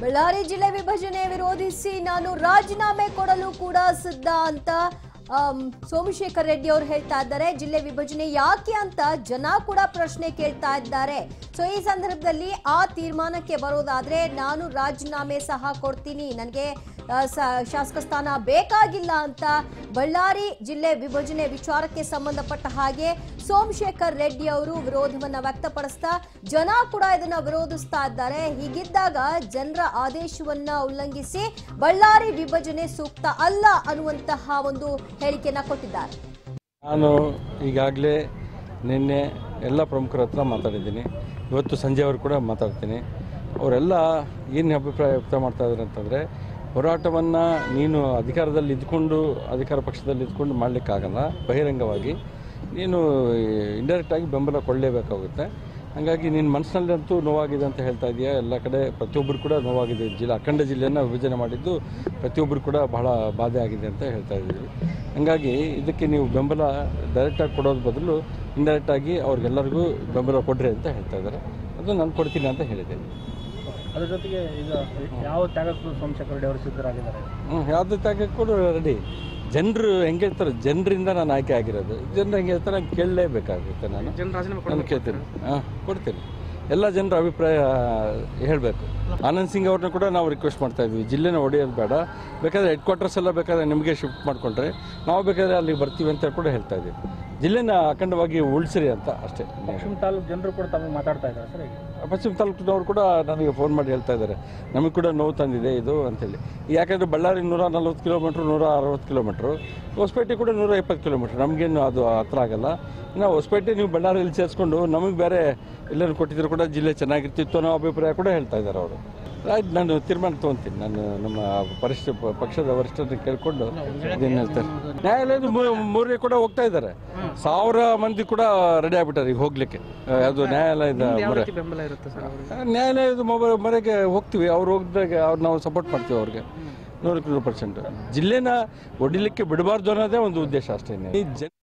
ಬಳ್ಳಾರಿ ಜಿಲ್ಲೆ ವಿಭಜನೆ ವಿರೋಧಿಸಿ ನಾನು ರಾಜೀನಾಮೆ ಕೊಡಲು ಕೂಡ ಸಿದ್ಧ ಅಂತ ಆಮ್, ಸೋಮಶೇಖರ್ ರೆಡ್ಡಿ ಅವರು ಹೇಳ್ತಾ ಇದ್ದಾರೆ ಜಿಲ್ಲೆ ವಿಭಜನೆ ಯಾಕೆ ಅಂತ ಜನ ಕೂಡ ಪ್ರಶ್ನೆ ಕೇಳ್ತಾ ಇದ್ದಾರೆ ಸೊ ಈ ಸಂದರ್ಭದಲ್ಲಿ ಆ ತೀರ್ಮಾನಕ್ಕೆ ಬರೋದಾದ್ರೆ ನಾನು ರಾಜೀನಾಮೆ ಸಹ ಕೊಡ್ತೀನಿ ನನಗೆ ಆ, ಸ- ಶಾಸಕ ಸ್ಥಾನ ಬೇಕಾಗಿಲ್ಲ ಅಂತ ಬಳ್ಳಾರಿ ಜಿಲ್ಲೆ ವಿಭಜನೆ ವಿಚಾರಕ್ಕೆ ಸಂಬಂಧಪಟ್ಟ ಹಾಗೆ ಸೋಮಶೇಖರ್ ರೆಡ್ಡಿ ಅವರು ವಿರೋಧವನ್ನ ವ್ಯಕ್ತಪಡಿಸ್ತಾ ಜನ ಕೂಡ ಇದನ್ನ ವಿರೋಧಿಸ್ತಾ ಇದ್ದಾರೆ ಹೀಗಿದ್ದಾಗ ಜನರ ಆದೇಶವನ್ನ ಉಲ್ಲಂಘಿಸಿ ಬಳ್ಳಾರಿ ವಿಭಜನೆ ಸೂಕ್ತ ಅಲ್ಲ ಅನ್ನುವಂತಹ ಒಂದು ಹೇಳಿಕೆಯನ್ನ ಕೊಟ್ಟಿದ್ದಾರೆ ನಾನು ಈಗಾಗಲೇ ನಿನ್ನೆ ಎಲ್ಲ ಪ್ರಮುಖರ ಹತ್ರ ಮಾತಾಡಿದ್ದೀನಿ ಇವತ್ತು ಸಂಜೆವರು ಕೂಡ ಮಾತಾಡ್ತೀನಿ ಅವರೆಲ್ಲ ಏನು ಅಭಿಪ್ರಾಯ ವ್ಯಕ್ತ ಮಾಡ್ತಾ ಇದ್ದಾರೆ ಅಂತಂದರೆ ಹೋರಾಟವನ್ನು ನೀನು ಅಧಿಕಾರದಲ್ಲಿ ಇದ್ಕೊಂಡು ಅಧಿಕಾರ ಪಕ್ಷದಲ್ಲಿ ಇದ್ಕೊಂಡು ಮಾಡಲಿಕ್ಕಾಗಲ್ಲ ಬಹಿರಂಗವಾಗಿ ನೀನು ಇಂಡೈರೆಕ್ಟಾಗಿ ಬೆಂಬಲ ಕೊಡಲೇಬೇಕಾಗುತ್ತೆ ಹಾಗಾಗಿ ನಿನ್ನ ಮನಸ್ಸಿನಲ್ಲಂತೂ ನೋವಾಗಿದೆ ಅಂತ ಹೇಳ್ತಾ ಇದೆಯಾ ಎಲ್ಲ ಕಡೆ ಪ್ರತಿಯೊಬ್ಬರು ಕೂಡ ನೋವಾಗಿದೆ ಜಿಲ್ಲೆ ಅಖಂಡ ಜಿಲ್ಲೆಯನ್ನು ವಿಭಜನೆ ಮಾಡಿದ್ದು ಪ್ರತಿಯೊಬ್ಬರು ಕೂಡ ಬಹಳ ಬಾಧೆ ಆಗಿದೆ ಅಂತ ಹೇಳ್ತಾ ಇದ್ದೀವಿ ಹಾಗಾಗಿ ಇದಕ್ಕೆ ನೀವು ಬೆಂಬಲ ಡೈರೆಕ್ಟಾಗಿ ಕೊಡೋದ್ರ ಬದಲು ಇಂಡೈರೆಕ್ಟಾಗಿ ಅವ್ರಿಗೆಲ್ಲರಿಗೂ ಬೆಂಬಲ ಕೊಡ್ರಿ ಅಂತ ಹೇಳ್ತಾ ಇದ್ದಾರೆ ಅದು ನಾನು ಕೊಡ್ತೀನಿ ಅಂತ ಹೇಳಿದೆ ಅದ್ರ ಜೊತೆಗೆ ಈಗ ಯಾವ ತ್ಯಾಗಕ್ಕೂ ಸೋಮಶೇಖರ್ ರೆಡ್ಡಿ ಅವರು ಸಿದ್ಧರಾಗಿದ್ದಾರೆ ಹ್ಞೂ ಯಾವುದೇ ತ್ಯಾಗಕ್ಕೆ ಕೂಡ ರೆಡಿ ಜನರು ಹೆಂಗೆ ಹೇಳ್ತಾರೆ ಜನರಿಂದ ನಾನು ಆಯ್ಕೆ ಆಗಿರೋದು ಜನರು ಹೆಂಗೆ ಹೇಳ್ತಾರೆ ಹಂಗೆ ಕೇಳಲೇಬೇಕಾಗುತ್ತೆ ನಾನು ಜನ ರಾಜೀನಾಮೆ ನಾನು ಕೇಳ್ತೀನಿ ಹಾಂ ಕೊಡ್ತೀನಿ ಎಲ್ಲ ಜನರ ಅಭಿಪ್ರಾಯ ಹೇಳಬೇಕು ಆನಂದ್ ಸಿಂಗ್ ಅವ್ರನ್ನ ಕೂಡ ನಾವು ರಿಕ್ವೆಸ್ಟ್ ಮಾಡ್ತಾ ಇದ್ವಿ ಜಿಲ್ಲೆನ ಹೊಡೆಯೋದು ಬೇಡ ಬೇಕಾದ್ರೆ ಹೆಡ್ ಕ್ವಾರ್ಟರ್ಸ್ ಎಲ್ಲ ಬೇಕಾದ್ರೆ ನಿಮಗೆ ಶಿಫ್ಟ್ ಮಾಡಿಕೊಂಡ್ರೆ ನಾವು ಬೇಕಾದ್ರೆ ಅಲ್ಲಿಗೆ ಬರ್ತೀವಿ ಅಂತ ಕೂಡ ಹೇಳ್ತಾ ಇದ್ದೀವಿ ಜಿಲ್ಲೆನ ಅಖಂಡವಾಗಿ ಉಳಿಸ್ರಿ ಅಂತ ಅಷ್ಟೇ ಪಶ್ಚಿಮ ತಾಲೂಕು ಜನರು ಕೂಡ ತಮಗೆ ಮಾತಾಡ್ತಾ ಇದ್ದಾರೆ ಸರ್ ಈಗ ಪಶ್ಚಿಮ ತಾಲೂಕಿನವ್ರು ಕೂಡ ನನಗೆ ಫೋನ್ ಮಾಡಿ ಹೇಳ್ತಾ ಇದ್ದಾರೆ ನಮಗೆ ಕೂಡ ನೋವು ತಂದಿದೆ ಇದು ಅಂತೇಳಿ ಯಾಕಂದರೆ ಬಳ್ಳಾರಿ ನೂರ ನಲ್ವತ್ತು ಕಿಲೋಮೀಟ್ರ್ ನೂರ ಅರವತ್ತು ಕಿಲೋಮೀಟ್ರು ಹೊಸಪೇಟೆ ಕೂಡ ನೂರ ಇಪ್ಪತ್ತು ಕಿಲೋಮೀಟ್ರ್ ನಮಗೇನು ಅದು ಹತ್ರ ಆಗಲ್ಲ ಇನ್ನು ಹೊಸಪೇಟೆ ನೀವು ಬಳ್ಳಾರಿಯಲ್ಲಿ ಸೇರಿಸ್ಕೊಂಡು ನಮಗೆ ಬೇರೆ ಎಲ್ಲರೂ ಕೊಟ್ಟಿದ್ರು ಕೂಡ ಜಿಲ್ಲೆ ಚೆನ್ನಾಗಿರ್ತಿತ್ತು ಅನ್ನೋ ಅಭಿಪ್ರಾಯ ಕೂಡ ಹೇಳ್ತಾ ಇದ್ದಾರೆ ಅವರು ಆಯ್ತು ನಾನು ತೀರ್ಮಾನ ತೊಗೊತೀನಿ ನಾನು ನಮ್ಮ ಪರಿಷ್ಠ ಪಕ್ಷದ ವರಿಷ್ಠರನ್ನ ಕೇಳಿಕೊಂಡು ಇದೇನು ಹೇಳ್ತಾರೆ ನ್ಯಾಯಾಲಯದ ಮೂ- ಮೂರನೇ ಕೂಡ ಹೋಗ್ತಾ ಇದ್ದಾರೆ ಸಾವಿರ ಮಂದಿ ಕೂಡ ರೆಡಿ ಆಗ್ಬಿಟ್ಟಾರೆ ಈಗ ಹೋಗ್ಲಿಕ್ಕೆ ಆ, ಯಾವುದು ನ್ಯಾಯಾಲಯದ ಮೊರೆ ಬೆಂಬಲ ಇರುತ್ತೆ ಸರ್ ಅವರು ನ್ಯಾಯಾಲಯದ ಮೊಬೈಲ್ ಮೊರೆಗೆ ಹೋಗ್ತೀವಿ ಅವ್ರು ಹೋಗಿದಾಗ ಅವ್ರು ನಾವು ಸಪೋರ್ಟ್ ಮಾಡ್ತೀವಿ ಅವ್ರಿಗೆ ನೂರಕ್ಕೆ ನೂರು ಪರ್ಸೆಂಟ್ ಜಿಲ್ಲೆನ ಹೊಡಿಲಿಕ್ಕೆ ಬಿಡಬಾರ್ದು ಅನ್ನೋದೇ ಒಂದು ಉದ್ದೇಶ ಅಷ್ಟೇ ಈ ಜನ